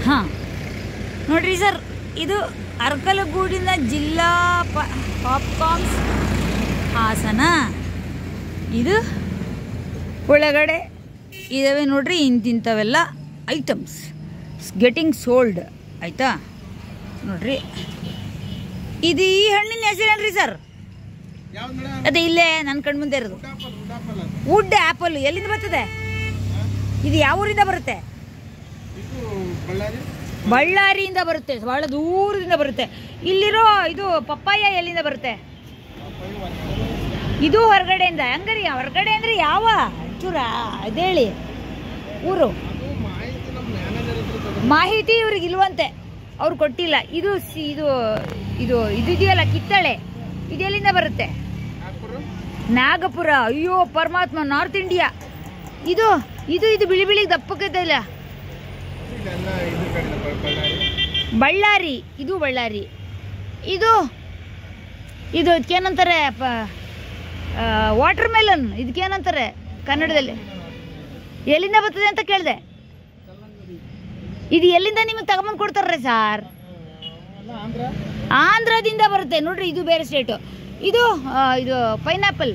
ಹಾಂ ನೋಡ್ರಿ ಸರ್ ಇದು ಅರ್ಕಲಗೂಡಿನ ಜಿಲ್ಲಾ ಪ ಪಾಪ್ಕಾರ್ನ್ಸ್ ಹಾಸನ ಇದು ಒಳಗಡೆ ಇದಾವೆ ನೋಡ್ರಿ ಇಂತಿಂಥವೆಲ್ಲ ಐಟಮ್ಸ್ ಗೆಟಿಂಗ್ ಸೋಲ್ಡ್ ಆಯಿತಾ ನೋಡ್ರಿ ಇದು ಈ ಹಣ್ಣಿನ ಹೆಸರೇನ್ರಿ ಸರ್ ಯಾವ್ದು ಮೇಡಮ್ ಅದೇ ಇಲ್ಲೇ ನನ್ನ ಕಣ್ಮುಂದೆ ಇರೋದು ಉಡಾಪಲ್ ಉಡಾಪಲ್ ಅದು ವುಡ್ ಆ್ಯಪಲ್ ಎಲ್ಲಿಂದ ಬರ್ತದೆ ಇದು ಯಾವ ಊರಿಂದ ಬರುತ್ತೆ ಇದು ಬಳ್ಳಾರಿ ಬಳ್ಳಾರಿಯಿಂದ ಬರುತ್ತೆ ಬಹಳ ದೂರದಿಂದ ಬರುತ್ತೆ ಇಲ್ಲಿರೋ ಇದು ಪಪ್ಪಾಯ ಎಲ್ಲಿಂದ ಬರುತ್ತೆ ಇದು ಹೊರಗಡೆಯಿಂದ ಹಂಗರಿ ಹೊರಗಡೆ ಅಂದ್ರೆ ಯಾವ ಚೂರ ಅದೇಳಿ ಊರು ಅದು ಮಾಹಿತಿ ನಮ್ಮ ಮ್ಯಾನೇಜರ್ ಹತ್ರ ತಗೊಂಡು ಮಾಹಿತಿ ಇವ್ರಿಗೆ ಇಲ್ವಂತೆ ಅವ್ರು ಕೊಟ್ಟಿಲ್ಲ ಇದು ಸಿ- ಇದು ಇದು ಇದು ಇದೆಯಲ್ಲ ಕಿತ್ತಳೆ ಇದು ಎಲ್ಲಿಂದ ಬರುತ್ತೆ ನಾಗ್ಪುರ ನಾಗಪುರ ಅಯ್ಯೋ ಪರಮಾತ್ಮ ನಾರ್ತ್ ಇಂಡಿಯಾ ಇದು ಇದು ಇದು ಬಿಳಿ ಬಿಳಿ ದಪ್ಪಕ್ಕೈತೆ ಇಲ್ಲ ಇದೆಲ್ಲ ಇದ್ರ ಕಡೆ ಬ- ಬಳ್ಳಾರಿ ಬಳ್ಳಾರಿ ಇದು ಬಳ್ಳಾರಿ ಇದು ಇದು ಇದಕ್ಕೇನಂತಾರೆ ವಾಟರ್ ಮೆಲನ್ ಇದಕ್ಕೇನಂತಾರೆ ಕನ್ನಡದಲ್ಲಿ ಎಲ್ಲಿಂದ ಬರ್ತದೆ ಅಂತ ಕೇಳಿದೆ ಇದು ಎಲ್ಲಿಂದ ನಿಮಗೆ ತಗೊಂಬಂದು ಕೊಡ್ತಾರ್ರಿ ಸಾರ್ ಅಲ್ಲ ಆಂಧ್ರ ಆಂಧ್ರದಿಂದ ಬರುತ್ತೆ ನೋಡ್ರಿ ಇದು ಬೇರೆ ಸ್ಟೇಟು ಇದು ಆ, ಇದು ಪೈನಾಪಲ್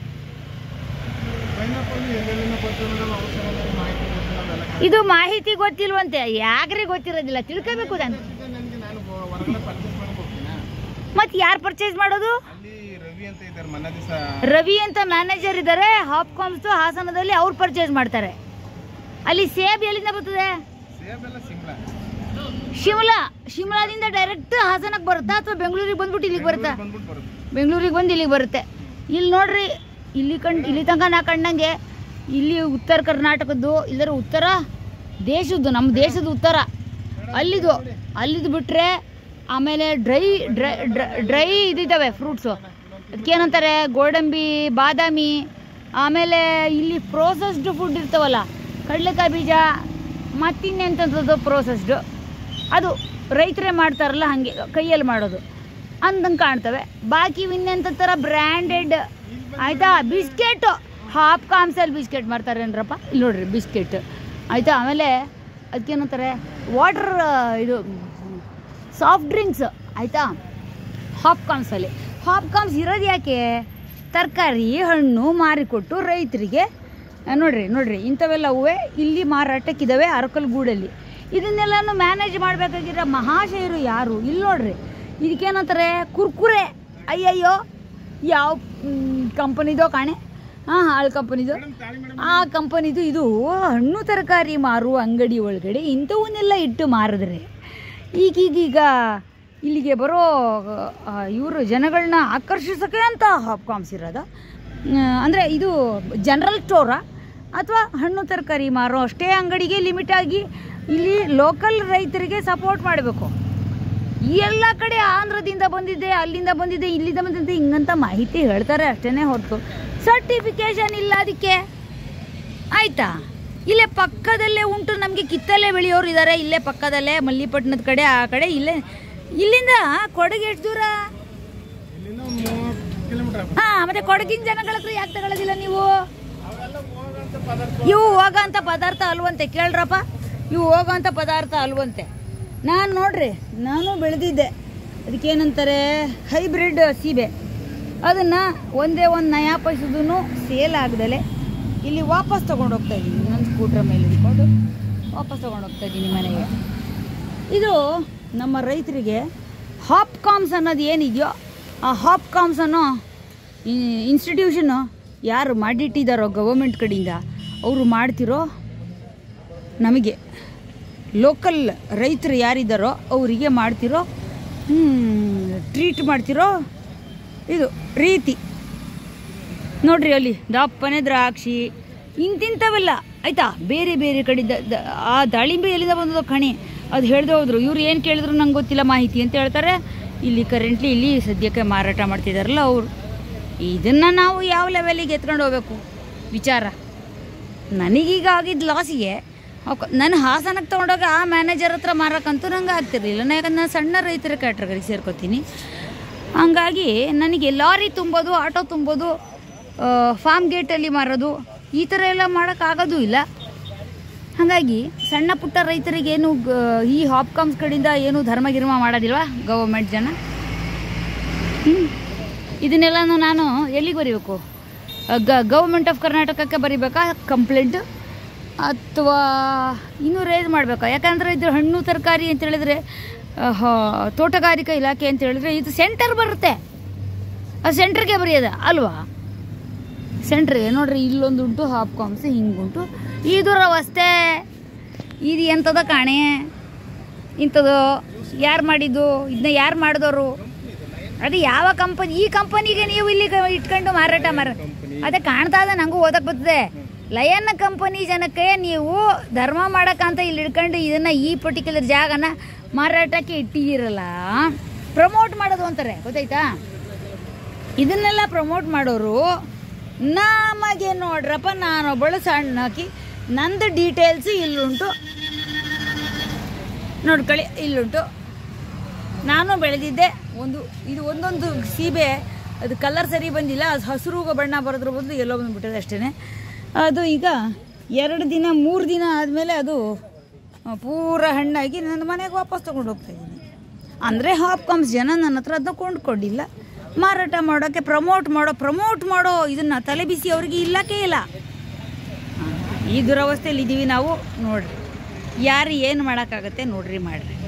ಪೈನಾಪಲ್ ಎಲ್ಲೆಲ್ಲಿಂದ ಬರ್ತದೆ ಮೇಡಮ್ ಅವಸರ ಮಾಹಿತಿ ಗೊತ್ತಿಲ್ಲ ಅದೆಲ್ಲ ಇದು ಮಾಹಿತಿ ಗೊತ್ತಿಲ್ವಂತೆ ಯಾಕ್ರಿ ಗೊತ್ತಿರೋದಿಲ್ಲ ತಿಳ್ಕೋಬೇಕು ನಾನು ಇದೆ ನನಗೆ ನಾನು ಹೊ- ಹೊರಗಡೆ ಪರ್ಚೇಸ್ ಮಾಡಕ್ ಹೋಗ್ತೀನಾ ಮತ್ತೆ ಯಾರು ಪರ್ಚೇಸ್ ಮಾಡೋದು ಅಲ್ಲಿ ರವಿ ಅಂತ ಇದ್ದಾರೆ ಮೊನ್ನೆ ದಿವಸ ರವಿ ಅಂತ ಮ್ಯಾನೇಜರ್ ಇದ್ದಾರೆ ಹಾಪ್ಕಾಮ್ಸ್ ಹಾಸನದಲ್ಲಿ ಅವ್ರು ಪರ್ಚೇಸ್ ಮಾಡ್ತಾರೆ ಅಲ್ಲಿ ಸೇಬ್ ಎಲ್ಲಿಂದ ಬರ್ತದೆ ಸೇಬ್ ಎಲ್ಲ ಸಿಮ್ಲಾ ಶಿಮ್ಲಾ ಶಿಮ್ಲಾದಿಂದ ಡೈರೆಕ್ಟ್ ಹಾಸನಕ್ಕೆ ಬರುತ್ತಾ ಅಥವಾ ಬೆಂಗಳೂರಿಗೆ ಬಂದ್ಬಿಟ್ಟು ಇಲ್ಲಿಗೆ ಬರುತ್ತಾ ಬಂದ್ಬಿಟ್ಟು ಬರುತ್ತೆ ಬೆಂಗಳೂರಿಗೆ ಬಂದು ಇಲ್ಲಿಗೆ ಬರುತ್ತೆ ಇಲ್ಲಿ ನೋಡ್ರಿ ಇಲ್ಲಿ ಕಂಡು ಇಲ್ಲಿ ತನಕ ನಾ ಕಂಡಂಗೆ ಇಲ್ಲಿ ಉತ್ತರ ಕರ್ನಾಟಕದ್ದು ಇಲ್ಲರ ಉತ್ತರ ದೇಶದ್ದು ನಮ್ಮ ದೇಶದ ಉತ್ತರ ಅಲ್ಲಿದು ಅಲ್ಲಿದು ಬಿಟ್ಟರೆ ಆಮೇಲೆ ಡ್ರೈ ಡ್ರೈ ಡ್ರೈ ಇದಿದ್ದಾವೆ ಫ್ರೂಟ್ಸು ಅದಕ್ಕೇನಂತಾರೆ ಗೋಡಂಬಿ ಬಾದಾಮಿ ಆಮೇಲೆ ಇಲ್ಲಿ ಪ್ರೋಸೆಸ್ಡ್ ಫುಡ್ ಇರ್ತಾವಲ್ಲ ಕಡಲೆಕಾಯಿ ಬೀಜ ಮತ್ತಿನ್ನೆಂಥದ್ದು ಪ್ರೋಸೆಸ್ಡು ಅದು ರೈತರೇ ಮಾಡ್ತಾರಲ್ಲ ಹಾಗೆ ಕೈಯಲ್ಲಿ ಮಾಡೋದು ಅಂದಂಗೆ ಕಾಣ್ತವೆ ಬಾಕಿ ಇನ್ನೆಂಥ ಥರ ಬ್ರ್ಯಾಂಡೆಡ್ ಆಯಿತಾ ಬಿಸ್ಕೆಟು ಹಾಫ್ ಕಾಮ್ಸಲ್ಲಿ ಬಿಸ್ಕೆಟ್ ಮಾಡ್ತಾರೇನ್ರಪ್ಪ ಇಲ್ಲಿ ನೋಡ್ರಿ ಬಿಸ್ಕೆಟ್ ಆಯಿತಾ ಆಮೇಲೆ ಅದಕ್ಕೇನಂತಾರೆ ವಾಟರ್ ಇದು ಸಾಫ್ಟ್ ಡ್ರಿಂಕ್ಸ್ ಆಯಿತಾ ಹಾಪ್ಕಾಮ್ಸಲ್ಲಿ ಹಾಪ್ಕಾಮ್ಸ್ ಇರೋದು ಯಾಕೆ ತರಕಾರಿ ಹಣ್ಣು ಮಾರಿಕೊಟ್ಟು ರೈತರಿಗೆ ಆ, ನೋಡ್ರಿ ನೋಡ್ರಿ ಇಂಥವೆಲ್ಲ ಹೂವೆ ಇಲ್ಲಿ ಮಾರಾಟಕ್ಕಿದ್ದಾವೆ ಅರಕಲ್ಗೂಡಲ್ಲಿ ಇದನ್ನೆಲ್ಲನೂ ಮ್ಯಾನೇಜ್ ಮಾಡಬೇಕಾಗಿರೋ ಮಹಾಶಯರು ಯಾರು ಇಲ್ಲಿ ನೋಡ್ರಿ ಇದಕ್ಕೇನಂತಾರೆ ಕುರ್ಕುರೆ ಅಯ್ಯಯ್ಯೋ ಯಾವ ಕಂಪನಿದೋ ಕಾಣೆ ಹಾಂ ಹಾಳು ಕಂಪನಿದು ಮೇಡಮ್ ತಾಳಿ ಮೇಡಮ್ ಆ ಕಂಪನಿದು ಇದು ಹಣ್ಣು ತರಕಾರಿ ಮಾರುವ ಅಂಗಡಿ ಒಳಗಡೆ ಇಂಥವನ್ನೆಲ್ಲ ಇಟ್ಟು ಮಾರಿದ್ರೆ ಈಗೀಗೀಗ ಇಲ್ಲಿಗೆ ಬರೋ ಇವರು ಜನಗಳನ್ನ ಆಕರ್ಷಿಸೋಕೆ ಅಂತ ಹಾಪ್ಕಾಮ್ಸ್ ಇರೋದ ಅಂದರೆ ಇದು ಜನರಲ್ ಸ್ಟೋರಾ ಅಥವಾ ಹಣ್ಣು ತರಕಾರಿ ಮಾರೋ ಅಷ್ಟೇ ಅಂಗಡಿಗೆ ಲಿಮಿಟ್ ಆಗಿ ಇಲ್ಲಿ ಲೋಕಲ್ ರೈತರಿಗೆ ಸಪೋರ್ಟ್ ಮಾಡಬೇಕು ಎಲ್ಲ ಕಡೆ ಆಂಧ್ರದಿಂದ ಬಂದಿದೆ ಅಲ್ಲಿಂದ ಬಂದಿದೆ ಇಲ್ಲಿಂದ ಬಂದಿದೆ ಹಿಂಗಂತ ಮಾಹಿತಿ ಹೇಳ್ತಾರೆ ಅಷ್ಟೇ ಹೊರತು ಸರ್ಟಿಫಿಕೇಶನ್ ಇಲ್ಲ ಅದಕ್ಕೆ ಆಯ್ತಾ ಇಲ್ಲೇ ಪಕ್ಕದಲ್ಲೇ ಉಂಟು ನಮಗೆ ಕಿತ್ತಲ್ಲೇ ಬೆಳೆಯೋರು ಇದ್ದಾರೆ ಇಲ್ಲೇ ಪಕ್ಕದಲ್ಲೇ ಮಲ್ಲಿಪಟ್ಟಣದ ಕಡೆ ಆ ಕಡೆ ಇಲ್ಲೇ ಇಲ್ಲಿಂದ ಕೊಡಗು ಎಷ್ಟು ದೂರ ಇಲ್ಲಿಂದ ಒಂದು ಮೂವತ್ತು ಕಿಲೋಮೀಟರ್ ಹಾ ಮತ್ತೆ ಕೊಡಗಿನ ಜನಗಳ ಹತ್ರ ಯಾಕೆ ತಗೊಳ್ಳೋದಿಲ್ಲ ನೀವು ಅವೆಲ್ಲ ಹೋಗೋಂಥ ಪದಾರ್ಥ ಇವು ಹೋಗೋಂಥ ಪದಾರ್ಥ ಅಲ್ವಂತೆ ಕೇಳ್ರಪ್ಪ ಇವು ಹೋಗೋಂಥ ಪದಾರ್ಥ ಅಲ್ವಂತೆ ನಾನು ನೋಡ್ರಿ ನಾನು ಬೆಳೆದಿದ್ದೆ ಅದಕ್ಕೇನಂತಾರೆ ಹೈಬ್ರಿಡ್ ಸೀಬೆ ಅದನ್ನು ಒಂದೇ ಒಂದು ನಯಾ ಪೈಸದೂ ಸೇಲ್ ಆಗದಲೆ ಇಲ್ಲಿ ವಾಪಸ್ ತೊಗೊಂಡು ಹೋಗ್ತಾ ಇದ್ದೀನಿ ನನ್ನ ಸ್ಕೂಟ್ರ್ ಮೇಲೆ ಇಟ್ಕೊಂಡು ವಾಪಸ್ ತೊಗೊಂಡು ಹೋಗ್ತಾ ಇದ್ದೀನಿ ಮನೆಗೆ ಇದು ನಮ್ಮ ರೈತರಿಗೆ ಹಾಪ್ಕಾಮ್ಸ್ ಅನ್ನೋದು ಏನಿದೆಯೋ ಆ ಹಾಪ್ಕಾಮ್ಸ್ ಅನ್ನೋ ಇನ್ಸ್ಟಿಟ್ಯೂಷನ್ನು ಯಾರು ಮಾಡಿಟ್ಟಿದ್ದಾರೋ ಗವರ್ಮೆಂಟ್ ಕಡೆಯಿಂದ ಅವರು ಮಾಡ್ತಿರೋ ನಮಗೆ ಲೋಕಲ್ ರೈತರು ಯಾರಿದ್ದಾರೋ ಅವರಿಗೆ ಮಾಡ್ತಿರೋ ಟ್ರೀಟ್ ಮಾಡ್ತಿರೋ ಇದು ರೀತಿ ನೋಡ್ರಿ ಅಲ್ಲಿ ದಪ್ಪನೆ ದ್ರಾಕ್ಷಿ ಇಂತಿಂಥವೆಲ್ಲ ಆಯ್ತಾ ಬೇರೆ ಬೇರೆ ಕಡೆ ದ- ದ- ಆ ದಾಳಿಂಬೆ ಎಲ್ಲಿಂದ ಬಂದದೋ ಕಣಿ ಅದು ಹೇಳ್ದೆ ಹೋದ್ರು ಇವ್ರು ಏನು ಕೇಳಿದ್ರು ನಂಗೆ ಗೊತ್ತಿಲ್ಲ ಮಾಹಿತಿ ಅಂತ ಹೇಳ್ತಾರೆ ಇಲ್ಲಿ ಕರೆಂಟ್ಲಿ ಇಲ್ಲಿ ಸದ್ಯಕ್ಕೆ ಮಾರಾಟ ಮಾಡ್ತಿದಾರಲ್ಲ ಅವರು ಇದನ್ನು ನಾವು ಯಾವ ಲೆವೆಲಿಗೆ ಎತ್ಕೊಂಡು ಹೋಗ್ಬೇಕು ವಿಚಾರ ನನಗೀಗ ಆಗಿದ್ದ ಲಾಸಿಗೆ ನನ್ನ ಹಾಸನಕ್ಕೆ ತೊಗೊಂಡೋಗಿ ಆ ಮ್ಯಾನೇಜರ್ ಹತ್ರ ಮಾರಕ್ಕಂತೂ ನಂಗೆ ಆಗ್ತಿರ್ಲಿಲ್ಲ ನಾ ಯಾಕಂದ್ರೆ ನಾನು ಸಣ್ಣ ರೈತರ ಕ್ಯಾಟ್ರಗರಿಗೆ ಸೇರ್ಕೋತೀನಿ ಹಂಗಾಗಿ ನನಗೆ ಲಾರಿ ತುಂಬೋದು ಆಟೋ ತುಂಬೋದು ಫಾರ್ಮ್ ಗೇಟಲ್ಲಿ ಮಾರೋದು ಈ ಥರ ಎಲ್ಲ ಮಾಡೋಕ್ಕಾಗೋದು ಇಲ್ಲ ಹಾಗಾಗಿ ಸಣ್ಣ ಪುಟ್ಟ ರೈತರಿಗೆ ಏನು ಗ- ಈ ಹಾಪ್ಕಾಮ್ಸ್ ಕಡೆಯಿಂದ ಏನು ಧರ್ಮ ಗಿರ್ಮ ಮಾಡೋದಿಲ್ವಾ ಗವರ್ಮೆಂಟ್ ಜನ ಹ್ಮ್. ಇದನ್ನೆಲ್ಲನೂ ನಾನು ಎಲ್ಲಿಗೆ ಬರೀಬೇಕು ಗ ಗೌರ್ಮೆಂಟ್ ಆಫ್ ಕರ್ನಾಟಕಕ್ಕೆ ಬರೀಬೇಕಾ ಕಂಪ್ಲೇಂಟ್ ಅಥವಾ ಇನ್ನೂ ರೇಸ್ ಮಾಡಬೇಕಾ ಯಾಕಂದರೆ ಇದು ಹಣ್ಣು ತರಕಾರಿ ಅಂತ ಹೇಳಿದ್ರೆ ಆಹ್, ತೋಟಗಾರಿಕಾ ಇಲಾಖೆ ಅಂತ ಹೇಳಿದ್ರೆ ಇದು ಸೆಂಟರ್ ಬರುತ್ತೆ ಆ ಸೆಂಟ್ರಿಗೆ ಬರೆಯೋದ ಅಲ್ವಾ ಸೆಂಟ್ರಿಗೆ ನೋಡ್ರಿ ಇಲ್ಲೊಂದುಂಟು ಹಾಪ್ಕಾಮ್ಸ್ ಹಿಂಗುಂಟು ಇದು ರವಸ್ತೆ ಇದು ಎಂಥದ ಕಾಣೆ ಇಂಥದ್ದು ಯಾರು ಮಾಡಿದ್ದು ಇದನ್ನ ಯಾರು ಮಾಡಿದವರು ಅದು ಯಾವ ಕಂಪನಿ ಈ ಕಂಪನಿಗೆ ನೀವು ಇಲ್ಲಿ ಕ- ಇಟ್ಕೊಂಡು ಮಾರಾಟ ಮಾರ ಅದೇ ಕಾಣ್ತಾ ಇದೆ ನನಗೂ ಓದಕ್ಕೆ ಬರ್ತದೆ ಲಯನ್ ಕಂಪನಿ ಜನಕ್ಕೆ ನೀವು ಧರ್ಮ ಮಾಡಕ್ಕಂತ ಇಲ್ಲಿ ಇಟ್ಕೊಂಡು ಇದನ್ನ ಈ ಪರ್ಟಿಕ್ಯುಲರ್ ಜಾಗನ ಮಾರಾಟಕ್ಕೆ ಇಟ್ಟಿದ್ದೀರಲ್ಲ ಪ್ರಮೋಟ್ ಮಾಡೋದು ಅಂತಾರೆ ಗೊತ್ತಾಯ್ತಾ ಇದನ್ನೆಲ್ಲ ಪ್ರಮೋಟ್ ಮಾಡೋರು ನಮಗೆ ನೋಡ್ರಪ್ಪ ನಾನೊಬ್ಬಳು ಸಣ್ಣ ಹಾಕಿ ನಂದು ಡೀಟೇಲ್ಸ್ ಇಲ್ಲುಂಟು ನೋಡ್ಕೊಳ್ಳಿ ಇಲ್ಲುಂಟು ನಾನು ಬೆಳೆದಿದ್ದೆ ಒಂದು ಇದು ಒಂದೊಂದು ಸೀಬೆ ಅದು ಕಲರ್ ಸರಿ ಬಂದಿಲ್ಲ ಅದು ಹಸಿರು ಬಣ್ಣ ಬರೋದ್ರ ಬದಲು ಎಲ್ಲೋ ಬಂದುಬಿಟ್ಟಿದೆ ಅಷ್ಟೇ ಅದು ಈಗ ಎರಡು ದಿನ ಮೂರು ದಿನ ಆದಮೇಲೆ ಅದು ಆ, ಪೂರ ಹಣ್ಣಾಗಿ ನನ್ನ ಮನೆಗೆ ವಾಪಸ್ ತೊಗೊಂಡು ಹೋಗ್ತಾ ಇದ್ದೀನಿ ಅಂದರೆ ಹಾಪ್ಕಾಮ್ಸ್ ಜನ ನನ್ನ ಹತ್ರ ಅದನ್ನ ಕೊಂಡ್ಕೊಂಡಿಲ್ಲ ಮಾರಾಟ ಮಾಡೋಕ್ಕೆ ಪ್ರಮೋಟ್ ಮಾಡೋ ಪ್ರಮೋಟ್ ಮಾಡೋ ಇದನ್ನು ತಲೆ ಬಿಸಿ ಅವ್ರಿಗೆ ಇಲ್ಲಕ್ಕೆ ಇಲ್ಲ ಈ ದುರವಸ್ಥೆಯಲ್ಲಿ ಇದ್ದೀವಿ ನಾವು ನೋಡ್ರಿ ಯಾರು ಏನು ಮಾಡೋಕ್ಕಾಗತ್ತೆ ನೋಡ್ರಿ ಮಾಡ್ರಿ